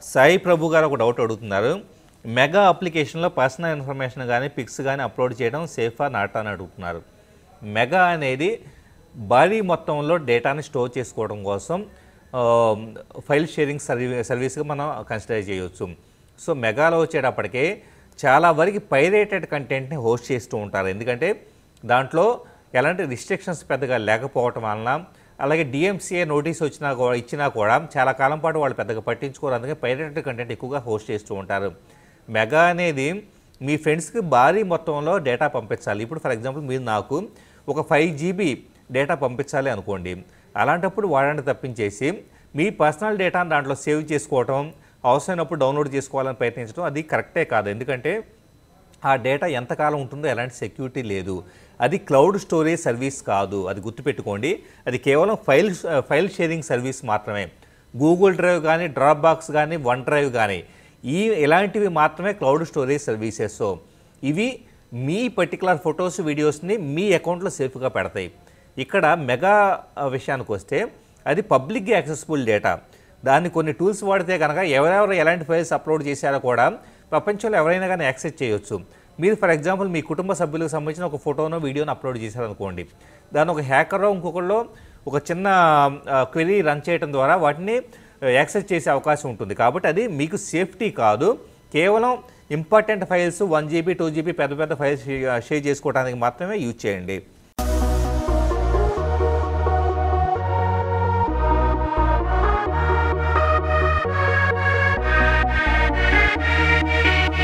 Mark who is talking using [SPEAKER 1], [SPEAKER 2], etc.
[SPEAKER 1] సాయి ప్రభు గారు ఒక డౌట్ అడుగుతున్నారు మెగా అప్లికేషన్లో పర్సనల్ ఇన్ఫర్మేషన్ కానీ పిక్స్ కానీ అప్లోడ్ చేయడం సేఫా నాటా అని అడుగుతున్నారు మెగా అనేది భారీ మొత్తంలో డేటాని స్టోర్ చేసుకోవడం కోసం ఆ, ఫైల్ షేరింగ్ సర్వీ సర్వీస్గా మనం కన్సిడర్ చేయవచ్చు సో మెగాలో వచ్చేటప్పటికే చాలా వరకు పైరేటెడ్ కంటెంట్ని హోస్ట్ చేస్తూ ఉంటారు ఎందుకంటే దాంట్లో ఎలాంటి రిస్ట్రిక్షన్స్ పెద్దగా లేకపోవటం వలన అలాగే డిఎంసీఏ నోటీస్ వచ్చినా కూడా ఇచ్చినా కూడా చాలా కాలం పాటు వాళ్ళు పెద్దగా పట్టించుకోరు అందుకే పైరేటెడ్ కంటెంట్ ఎక్కువగా హోస్ట్ చేస్తూ ఉంటారు మెగా అనేది మీ ఫ్రెండ్స్కి భారీ మొత్తంలో డేటా పంపించాలి ఇప్పుడు ఫర్ ఎగ్జాంపుల్ మీరు నాకు ఒక ఫైవ్ జీబీ డేటా పంపించాలి అనుకోండి అలాంటప్పుడు వాడండి తప్పించేసి మీ పర్సనల్ డేటాను దాంట్లో సేవ్ చేసుకోవటం అవసరమైనప్పుడు డౌన్లోడ్ చేసుకోవాలని ప్రయత్నించడం అది కరెక్టే కాదు ఎందుకంటే ఆ డేటా ఎంతకాలం ఉంటుందో ఎలాంటి సెక్యూరిటీ లేదు అది క్లౌడ్ స్టోరేజ్ సర్వీస్ కాదు అది గుర్తుపెట్టుకోండి అది కేవలం ఫైల్ ఫైల్ షేరింగ్ సర్వీస్ మాత్రమే గూగుల్ డ్రైవ్ కానీ డ్రాప్ బాక్స్ కానీ వన్ డ్రైవ్ కానీ ఈ ఇలాంటివి మాత్రమే క్లౌడ్ స్టోరేజ్ సర్వీసెస్ ఇవి మీ పర్టికులర్ ఫొటోస్ వీడియోస్ని మీ అకౌంట్లో సేఫ్గా పెడతాయి ఇక్కడ మెగా ఆ, విషయానికి వస్తే అది పబ్లిక్గా యాక్సెసిబుల్ డేటా దాన్ని కొన్ని టూల్స్ వాడితే కనుక ఎవరెవరు ఎలాంటి ఫైల్స్ అప్లోడ్ చేశారో కూడా ప్రపంచంలో ఎవరైనా కానీ యాక్సెస్ చేయొచ్చు మీరు ఫర్ ఎగ్జాంపుల్ మీ కుటుంబ సభ్యులకు సంబంధించిన ఒక ఫోటోనో వీడియోను అప్లోడ్ చేశారనుకోండి దాన్ని ఒక హ్యాకర్ ఇంకొకళ్ళు ఒక చిన్న క్వెరీ రన్ చేయడం ద్వారా వాటిని యాక్సెస్ చేసే అవకాశం ఉంటుంది కాబట్టి అది మీకు సేఫ్టీ కాదు కేవలం important files one GB two GB పెద్ద పెద్ద ఫైల్స్ షేర్ చేసుకోవడానికి మాత్రమే యూజ్ చేయండి